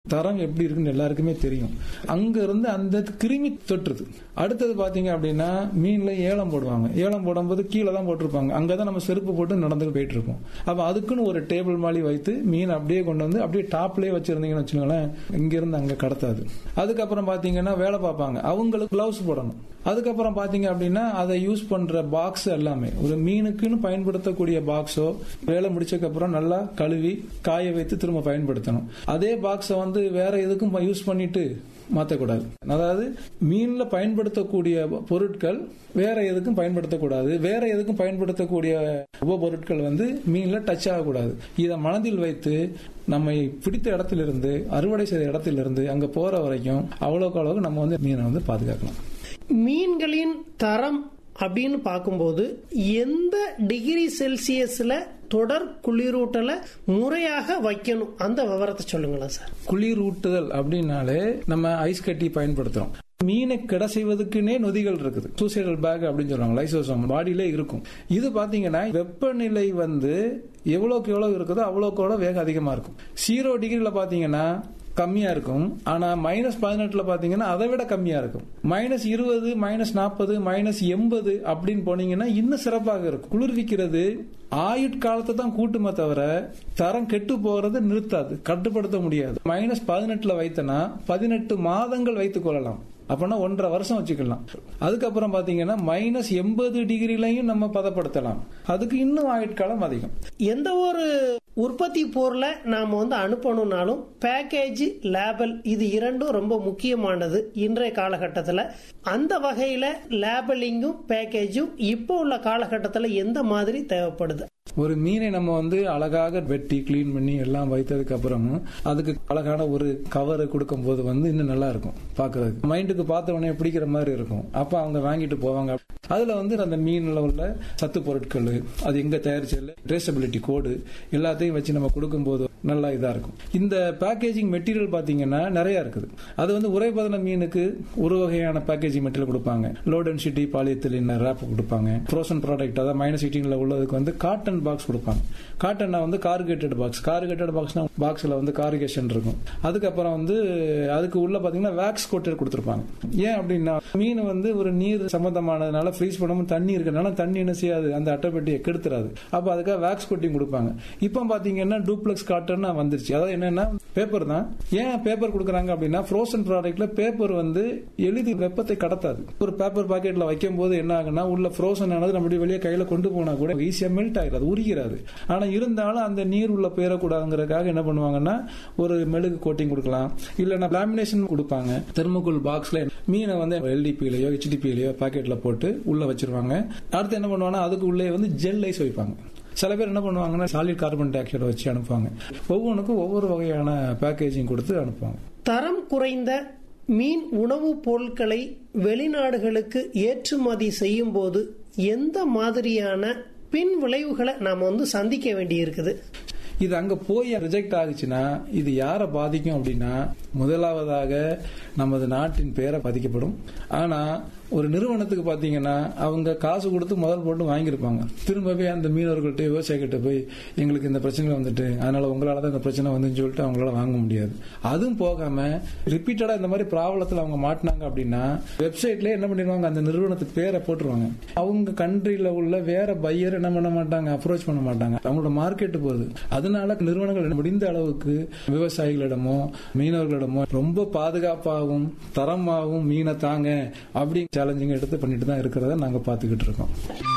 தரம் எப்படி இருக்குன்னு எல்லாருக்குமே தெரியும் அங்க இருந்து அந்த கிருமி தொற்றுது அடுத்தது பாத்தீங்க அப்படின்னா மீன்ல ஏலம் போடுவாங்க ஏலம் போடும்போது கீழே தான் போட்டிருப்பாங்க அங்கதான் நம்ம செருப்பு போட்டு நடந்து போயிட்டு இருப்போம் அப்ப அதுக்குன்னு ஒரு டேபிள் மாதிரி வைத்து மீன் அப்படியே கொண்டு வந்து அப்படியே டாப்லயே வச்சிருந்தீங்கன்னு வச்சுக்கோங்களேன் இங்க இருந்து அங்க கடத்தாது அதுக்கப்புறம் பாத்தீங்கன்னா வேலை பார்ப்பாங்க அவங்களுக்கு கிளவுஸ் போடணும் அதுக்கப்புறம் பாத்தீங்க அப்படின்னா அதை யூஸ் பண்ற பாக்ஸ் எல்லாமே ஒரு மீனுக்குன்னு பயன்படுத்தக்கூடிய பாக்ஸோ வேலை முடிச்சதுக்கு அப்புறம் நல்லா கழுவி காய வைத்து திரும்ப பயன்படுத்தணும் அதே பாக்ஸை வந்து வேற எதுக்கும் யூஸ் பண்ணிட்டு மாற்றக்கூடாது அதாவது மீன்ல பயன்படுத்தக்கூடிய பொருட்கள் வேற எதுக்கும் பயன்படுத்தக்கூடாது வேற எதுக்கும் பயன்படுத்தக்கூடிய உபபொருட்கள் வந்து மீன்ல டச் ஆகக்கூடாது இதை மனதில் வைத்து நம்மை பிடித்த இடத்திலிருந்து அறுவடை செய்த இடத்திலிருந்து அங்க போற வரைக்கும் அவ்வளோக்கு அளவுக்கு நம்ம வந்து மீனை வந்து பாதுகாக்கலாம் மீன்களின் தரம் அப்படின்னு பார்க்கும்போது எந்த டிகிரி செல்சியஸ்ல தொடர் குளிரூட்டலை முறையாக வைக்கணும் அந்த விவரத்தை சொல்லுங்களேன் சார் குளிர் ஊட்டுதல் அப்படின்னாலே நம்ம ஐஸ் கட்டி பயன்படுத்துறோம் மீனை கிட செய்வதற்குனே நொதிகள் இருக்குது சூசைடல் பேக் அப்படின்னு சொல்றாங்க லைசோசோம் பாடியிலே இருக்கும் இது பாத்தீங்கன்னா வெப்பநிலை வந்து எவ்வளவுக்கு எவ்வளவு இருக்குதோ அவ்வளவுக்கு எவ்வளவு வேகம் அதிகமா இருக்கும் ஜீரோ டிகிரில பாத்தீங்கன்னா கம்மியா இருக்கும் ஆனா மைனஸ் பதினெட்டுல பாத்தீங்கன்னா அதை விட கம்மியா இருக்கும் மைனஸ் இருபது மைனஸ் நாற்பது மைனஸ் எண்பது அப்படின்னு போனீங்கன்னா இன்னும் சிறப்பாக இருக்கும் குளிர்விக்கிறது ஆயுட்காலத்தை தான் கூட்டுமே தவிர தரம் கெட்டு போறது நிறுத்தாது கட்டுப்படுத்த முடியாது மைனஸ் பதினெட்டுல வைத்தனா பதினெட்டு மாதங்கள் வைத்துக் கொள்ளலாம் அப்படின்னா ஒன்றரை வருஷம் வச்சுக்கலாம் அதுக்கப்புறம் பாத்தீங்கன்னா மைனஸ் எண்பது டிகிரிலையும் நம்ம பதப்படுத்தலாம் அதுக்கு இன்னும் ஆயுட்காலம் அதிகம் எந்த ஒரு உற்பத்தி பொருளை நாம வந்து அனுப்பணும்னாலும் பேக்கேஜ் லேபல் இது இரண்டும் ரொம்ப முக்கியமானது இன்றைய காலகட்டத்தில் அந்த வகையில லேபலிங்கும் பேக்கேஜும் இப்போ உள்ள காலகட்டத்தில் எந்த மாதிரி தேவைப்படுது ஒரு மீனை நம்ம வந்து அழகாக வெட்டி கிளீன் பண்ணி எல்லாம் வைத்ததுக்கு அப்புறமும் அதுக்கு அழகான ஒரு கவர் கொடுக்கும் போது வந்து இன்னும் நல்லா இருக்கும் பாக்குறதுக்கு மைண்டுக்கு பார்த்த உடனே பிடிக்கிற மாதிரி இருக்கும் அப்ப அவங்க வாங்கிட்டு போவாங்க அதுல வந்து அந்த மீன்ல உள்ள சத்து பொருட்கள் அது எங்க தயாரிச்சல ட்ரேசபிலிட்டி கோடு எல்லாத்தையும் வச்சு நம்ம கொடுக்கும்போது நல்லா இதா இருக்கும் இந்த பேக்கேஜிங் மெட்டீரியல் பாத்தீங்கன்னா நிறைய இருக்குது அது வந்து உரைபதன மீனுக்கு ஒரு வகையான பேக்கேஜிங் மெட்டீரியல் கொடுப்பாங்க லோ டென்சிட்டி பாலியத்திலின் ரேப் கொடுப்பாங்க ஃப்ரோசன் ப்ராடக்ட் அதாவது மைனஸ் ஹீட்டிங்ல உள்ளதுக்கு வந்து காட்டன் பாக்ஸ் கொடுப்பாங்க காட்டன்னா வந்து கார்கேட்டட் பாக்ஸ் கார்கேட்டட் பாக்ஸ்னா பாக்ஸ்ல வந்து கார்கேஷன் இருக்கும் அதுக்கப்புறம் வந்து அதுக்கு உள்ள பாத்தீங்கன்னா வேக்ஸ் கோட்டட் கொடுத்துருப்பாங்க ஏன் அப்படின்னா மீன் வந்து ஒரு நீர் சம்பந்தமானதுனால ஃப்ரீஸ் பண்ணாம தண்ணி இருக்கனால தண்ணி என்ன செய்யாது அந்த அட்டைப்பெட்டியை கெடுத்துறாது அப்ப அதுக்காக வேக்ஸ் கோட்டிங் கொடுப்பாங்க இப்போ பாத்தீங்கன்னா டூப்ளெக்ஸ் காட்டன் வந்துருச்சு அதாவது என்னன்னா பேப்பர் தான் ஏன் பேப்பர் கொடுக்குறாங்க அப்படின்னா ஃப்ரோசன் ப்ராடக்ட்ல பேப்பர் வந்து எளிதில் வெப்பத்தை கடத்தாது ஒரு பேப்பர் பாக்கெட்ல வைக்கும் போது என்ன ஆகுனா உள்ள ஃப்ரோசன் ஆனது நம்ம வெளியே கையில கொண்டு போனா கூட ஈஸியா மெல்ட் ஆகிடாது உருகிறாது ஆனா இருந்தாலும் அந்த நீர் உள்ள போயிடக்கூடாதுங்கிறதுக்காக என்ன பண்ணுவாங்கன்னா ஒரு மெழுகு கோட்டிங் கொடுக்கலாம் இல்லைன்னா லேமினேஷன் கொடுப்பாங்க தெர்மோகுல் பாக்ஸ்ல மீனை வந்து எல்டிபிலையோ ஹெச்டிபிலையோ பாக்கெட்ல போட்டு உள்ள வச்சிருவாங்க அடுத்து என்ன பண்ணுவாங்கன்னா அதுக்கு உள்ளே வந்து ஜெல் ஐஸ் வைப்பாங்க சில பேர் என்ன பண்ணுவாங்கன்னா சாலிட் கார்பன் டை ஆக்சைடு வச்சு அனுப்புவாங்க ஒவ்வொன்றுக்கும் ஒவ்வொரு வகையான பேக்கேஜிங் கொடுத்து அனுப்புவாங்க தரம் குறைந்த மீன் உணவுப் பொருட்களை வெளிநாடுகளுக்கு ஏற்றுமதி செய்யும் போது எந்த மாதிரியான பின் விளைவுகளை நாம வந்து சந்திக்க வேண்டி இருக்குது இது அங்க போய் ரிஜெக்ட் ஆகுச்சுன்னா இது யாரை பாதிக்கும் அப்படின்னா முதலாவதாக நமது நாட்டின் பெயரை பாதிக்கப்படும் ஆனா ஒரு நிறுவனத்துக்கு பாத்தீங்கன்னா அவங்க காசு கொடுத்து முதல் போட்டு வாங்கியிருப்பாங்க திரும்பவே அந்த மீனவர்கள்ட்ட விவசாயிகிட்ட போய் எங்களுக்கு இந்த பிரச்சனை வந்துட்டு அதனால உங்களால தான் இந்த பிரச்சனை வந்துன்னு சொல்லிட்டு அவங்களால வாங்க முடியாது அதுவும் போகாம ரிப்பீட்டடா இந்த மாதிரி ப்ராப்ளத்தில் அவங்க மாட்டினாங்க அப்படின்னா வெப்சைட்ல என்ன பண்ணிடுவாங்க அந்த நிறுவனத்துக்கு பேரை போட்டுருவாங்க அவங்க கண்ட்ரில உள்ள வேற பையர் என்ன பண்ண மாட்டாங்க அப்ரோச் பண்ண மாட்டாங்க அவங்களோட மார்க்கெட் போகுது அதனால நிறுவனங்கள் முடிந்த அளவுக்கு விவசாயிகளிடமோ மீனவர்களிடமோ ரொம்ப பாதுகாப்பாகவும் தரமாகவும் மீனை தாங்க அப்படி சேலஞ்சிங் எடுத்து பண்ணிட்டு தான் இருக்கிறத நாங்க பாத்துக்கிட்டு இருக்கோம்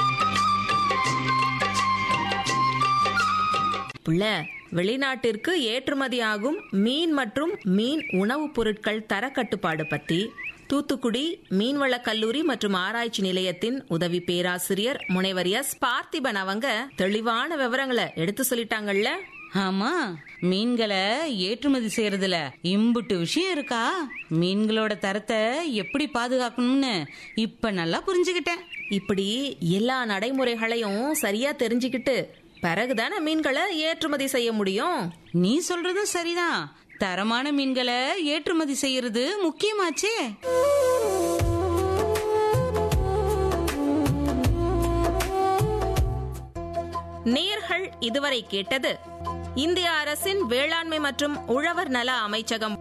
புள்ள வெளிநாட்டிற்கு ஏற்றுமதியாகும் மீன் மற்றும் மீன் உணவுப் பொருட்கள் தர கட்டுப்பாடு பத்தி தூத்துக்குடி மீன்வள கல்லூரி மற்றும் ஆராய்ச்சி நிலையத்தின் உதவி பேராசிரியர் முனைவர் எஸ் பார்த்திபன் அவங்க தெளிவான விவரங்களை எடுத்து சொல்லிட்டாங்கல்ல ஆமா மீன்களை ஏற்றுமதி செய்யறதுல இம்புட்டு விஷயம் இருக்கா மீன்களோட தரத்தை எப்படி பாதுகாக்கணும்னு இப்ப நல்லா புரிஞ்சுக்கிட்டேன் இப்படி எல்லா நடைமுறைகளையும் சரியா தெரிஞ்சுக்கிட்டு பிறகுதானே மீன்களை ஏற்றுமதி செய்ய முடியும் நீ சொல்றதும் சரிதான் தரமான மீன்களை ஏற்றுமதி செய்யறது முக்கியமாச்சே நேர்கள் இதுவரை கேட்டது இந்திய அரசின் வேளாண்மை மற்றும் உழவர் நல அமைச்சகம்